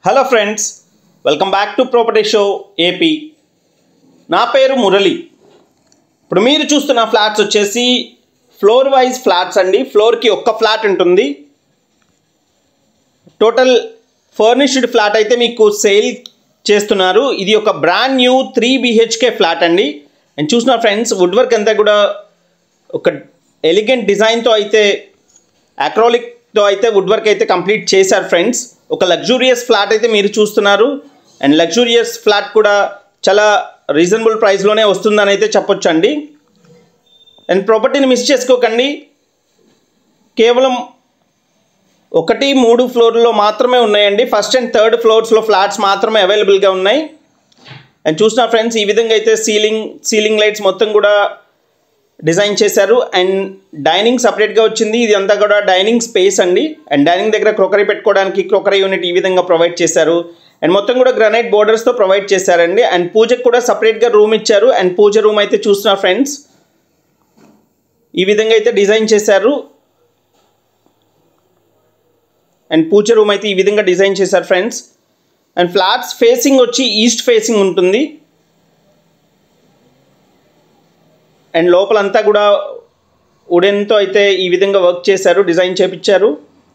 hello friends welcome back to property show AP నా పేరు మురళి ఇప్పుడు మీరు చూస్తున్న ఫ్లాట్స్ వచ్చేసి ఫ్లోర్ వైజ్ ఫ్లాట్స్ అండి ఫ్లోర్కి ఒక్క ఫ్లాట్ ఉంటుంది టోటల్ ఫర్నిష్డ్ ఫ్లాట్ అయితే మీకు సేల్ చేస్తున్నారు ఇది ఒక brand new three BHK flat అండి నేను చూసిన ఫ్రెండ్స్ వుడ్ వర్క్ అంతా కూడా ఒక ఎలిగెంట్ డిజైన్తో అయితే అక్రాలిక్తో అయితే వుడ్ వర్క్ అయితే కంప్లీట్ చేశారు ఫ్రెండ్స్ ఒక లగ్జూరియస్ ఫ్లాట్ అయితే మీరు చూస్తున్నారు అండ్ లగ్జూరియస్ ఫ్లాట్ కూడా చాలా రీజనబుల్ ప్రైస్లోనే వస్తుందని అయితే చెప్పొచ్చు అండి అండ్ ప్రాపర్టీని మిస్ చేసుకోకండి కేవలం ఒకటి మూడు ఫ్లోర్లో మాత్రమే ఉన్నాయండి ఫస్ట్ అండ్ థర్డ్ ఫ్లోర్స్లో ఫ్లాట్స్ మాత్రమే అవైలబుల్గా ఉన్నాయి అండ్ చూసిన ఫ్రెండ్స్ ఈ విధంగా అయితే సీలింగ్ సీలింగ్ లైట్స్ మొత్తం కూడా డిజైన్ చేశారు అండ్ డైనింగ్ సపరేట్గా వచ్చింది ఇది అంతా కూడా డైనింగ్ స్పేస్ అండి అండ్ డైనింగ్ దగ్గర క్రొకరీ పెట్టుకోవడానికి క్రొకరీ యూనిట్ ఈ విధంగా ప్రొవైడ్ చేశారు అండ్ మొత్తం కూడా గ్రనైట్ బోర్డర్స్తో ప్రొవైడ్ చేశారండి అండ్ పూజకు కూడా సపరేట్గా రూమ్ ఇచ్చారు అండ్ పూజ రూమ్ అయితే చూస్తున్నారు ఫ్రెండ్స్ ఈ విధంగా అయితే డిజైన్ చేశారు అండ్ పూజ రూమ్ అయితే ఈ విధంగా డిజైన్ చేశారు ఫ్రెండ్స్ అండ్ ఫ్లాట్స్ ఫేసింగ్ వచ్చి ఈస్ట్ ఫేసింగ్ ఉంటుంది అండ్ లోపలంతా కూడా వుడెన్తో అయితే ఈ విధంగా వర్క్ చేశారు డిజైన్ చేపించారు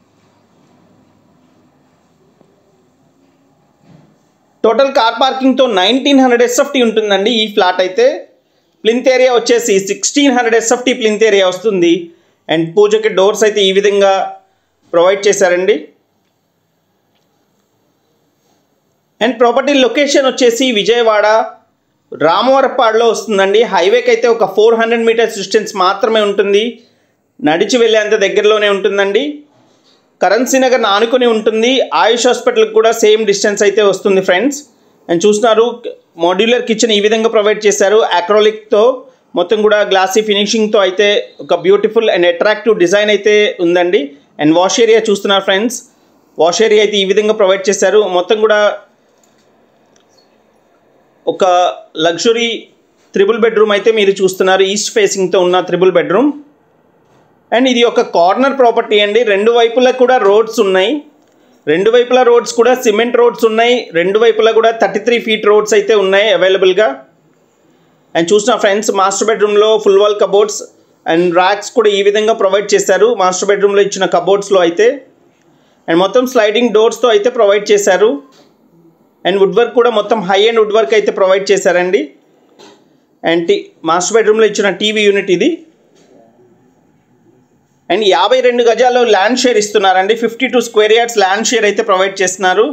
టోటల్ కార్ పార్కింగ్తో నైన్టీన్ హండ్రెడ్ ఎస్ఎఫ్టీ ఉంటుందండి ఈ ఫ్లాట్ అయితే ప్లింత్ ఏరియా వచ్చేసి sixteen hundred SFT plinth area వస్తుంది అండ్ పూజకి డోర్స్ అయితే ఈ విధంగా ప్రొవైడ్ చేశారండి అండ్ ప్రాపర్టీ లొకేషన్ వచ్చేసి విజయవాడ రామవరపాడులో వస్తుందండి హైవేకి అయితే ఒక ఫోర్ హండ్రెడ్ మీటర్స్ డిస్టెన్స్ మాత్రమే ఉంటుంది నడిచి వెళ్ళేంత దగ్గరలోనే ఉంటుందండి కరెన్సీ నగర్ ఆనుకొని ఉంటుంది ఆయుష్ హాస్పిటల్కి కూడా సేమ్ డిస్టెన్స్ అయితే వస్తుంది ఫ్రెండ్స్ అండ్ చూస్తున్నారు మాడ్యులర్ కిచెన్ ఈ విధంగా ప్రొవైడ్ చేశారు అక్రాలిక్తో మొత్తం కూడా గ్లాసీ ఫినిషింగ్తో అయితే ఒక బ్యూటిఫుల్ అండ్ అట్రాక్టివ్ డిజైన్ అయితే ఉందండి అండ్ వాష్ ఏరియా చూస్తున్నారు ఫ్రెండ్స్ వాష్ ఏరియా అయితే ఈ విధంగా ప్రొవైడ్ చేశారు మొత్తం కూడా ఒక లగ్జరీ త్రిబుల్ బెడ్రూమ్ అయితే మీరు చూస్తున్నారు ఈస్ట్ ఫేసింగ్తో ఉన్న త్రిబుల్ బెడ్రూమ్ అండ్ ఇది ఒక కార్నర్ ప్రాపర్టీ అండి రెండు వైపులా కూడా రోడ్స్ ఉన్నాయి రెండు వైపులా రోడ్స్ కూడా సిమెంట్ రోడ్స్ ఉన్నాయి రెండు వైపులా కూడా థర్టీ త్రీ ఫీట్ రోడ్స్ అయితే ఉన్నాయి అవైలబుల్గా అండ్ చూసిన ఫ్రెండ్స్ మాస్టర్ బెడ్రూమ్లో full wall cupboards and racks కూడా ఈ విధంగా ప్రొవైడ్ చేశారు మాస్టర్ బెడ్రూమ్లో ఇచ్చిన కబోర్డ్స్లో అయితే అండ్ మొత్తం స్లైడింగ్ డోర్స్తో అయితే ప్రొవైడ్ చేశారు అండ్ వుడ్ వర్క్ కూడా మొత్తం హై అండ్ వుడ్ వర్క్ అయితే ప్రొవైడ్ చేశారండి అండ్ టీ మాస్టర్ బెడ్రూమ్లో ఇచ్చిన టీవీ యూనిట్ ఇది అండ్ యాభై రెండు గజాల్లో ల్యాండ్ షేర్ ఇస్తున్నారండి fifty two square yards land share అయితే ప్రొవైడ్ చేస్తున్నారు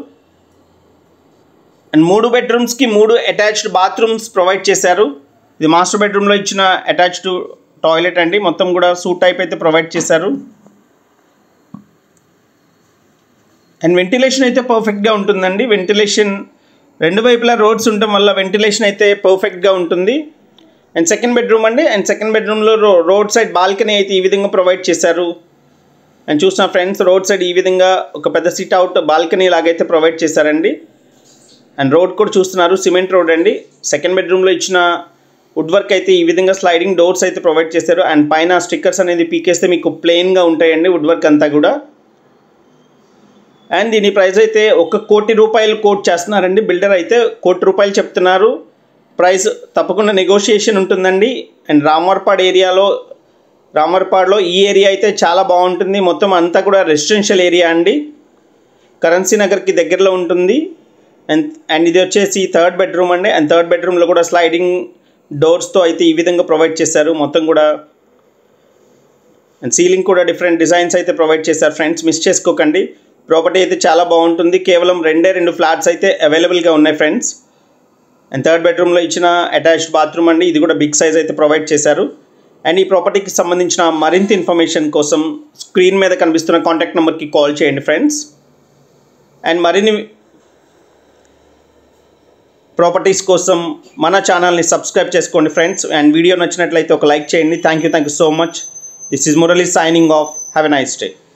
అండ్ మూడు బెడ్రూమ్స్కి మూడు అటాచ్డ్ బాత్రూమ్స్ ప్రొవైడ్ చేశారు ఇది మాస్టర్ బెడ్రూమ్లో ఇచ్చిన అటాచ్డ్ టాయిలెట్ అండి మొత్తం కూడా సూట్ టైప్ అయితే ప్రొవైడ్ చేశారు అండ్ వెంటిలేషన్ అయితే పర్ఫెక్ట్గా ఉంటుందండి వెంటిలేషన్ రెండు వైపులా రోడ్స్ ఉండటం వల్ల వెంటిలేషన్ అయితే పర్ఫెక్ట్గా ఉంటుంది అండ్ సెకండ్ బెడ్రూమ్ అండి అండ్ సెకండ్ బెడ్రూమ్లో రో రోడ్ సైడ్ బాల్కనీ అయితే ఈ విధంగా ప్రొవైడ్ చేశారు అండ్ చూసిన ఫ్రెండ్స్ రోడ్ సైడ్ ఈ విధంగా ఒక పెద్ద సిట్ అవుట్ బాల్కనీ లాగైతే ప్రొవైడ్ చేశారండి అండ్ రోడ్ కూడా చూస్తున్నారు సిమెంట్ రోడ్ అండి సెకండ్ బెడ్రూమ్లో ఇచ్చిన వుడ్ వర్క్ అయితే ఈ విధంగా స్లైడింగ్ డోర్స్ అయితే ప్రొవైడ్ చేశారు అండ్ పైన స్టిక్కర్స్ అనేది పీకేస్తే మీకు ప్లెయిన్గా ఉంటాయండి వుడ్ వర్క్ అంతా కూడా అండ్ దీని ప్రైస్ అయితే ఒక కోటి రూపాయలు కోట్ చేస్తున్నారండి బిల్డర్ అయితే కోటి రూపాయలు చెప్తున్నారు ప్రైస్ తప్పకుండా నెగోషియేషన్ ఉంటుందండి అండ్ రామర్పాడ్ ఏరియాలో రామర్పాడ్లో ఈ ఏరియా అయితే చాలా బాగుంటుంది మొత్తం అంతా కూడా రెసిడెన్షియల్ ఏరియా అండి కరెన్సీ నగర్కి దగ్గరలో ఉంటుంది అండ్ అండ్ ఇది వచ్చేసి థర్డ్ బెడ్రూమ్ అండి అండ్ థర్డ్ బెడ్రూమ్లో కూడా స్లైడింగ్ డోర్స్తో అయితే ఈ విధంగా ప్రొవైడ్ చేశారు మొత్తం కూడా అండ్ సీలింగ్ కూడా డిఫరెంట్ డిజైన్స్ అయితే ప్రొవైడ్ చేశారు ఫ్రెండ్స్ మిస్ చేసుకోకండి ప్రాపర్టీ అయితే చాలా బాగుంటుంది కేవలం రెండే రెండు ఫ్లాట్స్ అయితే అవైలబుల్గా ఉన్నాయి ఫ్రెండ్స్ అండ్ థర్డ్ బెడ్రూమ్లో ఇచ్చిన అటాచ్డ్ బాత్రూమ్ అండి ఇది కూడా బిగ్ సైజ్ అయితే ప్రొవైడ్ చేశారు అండ్ ఈ ప్రాపర్టీకి సంబంధించిన మరింత ఇన్ఫర్మేషన్ కోసం స్క్రీన్ మీద కనిపిస్తున్న కాంటాక్ట్ నెంబర్కి కాల్ చేయండి ఫ్రెండ్స్ అండ్ మరిన్ని ప్రాపర్టీస్ కోసం మన ఛానల్ని సబ్స్క్రైబ్ చేసుకోండి ఫ్రెండ్స్ అండ్ వీడియో నచ్చినట్లయితే ఒక లైక్ చేయండి thank you thank you so much this is Murali signing off have a nice day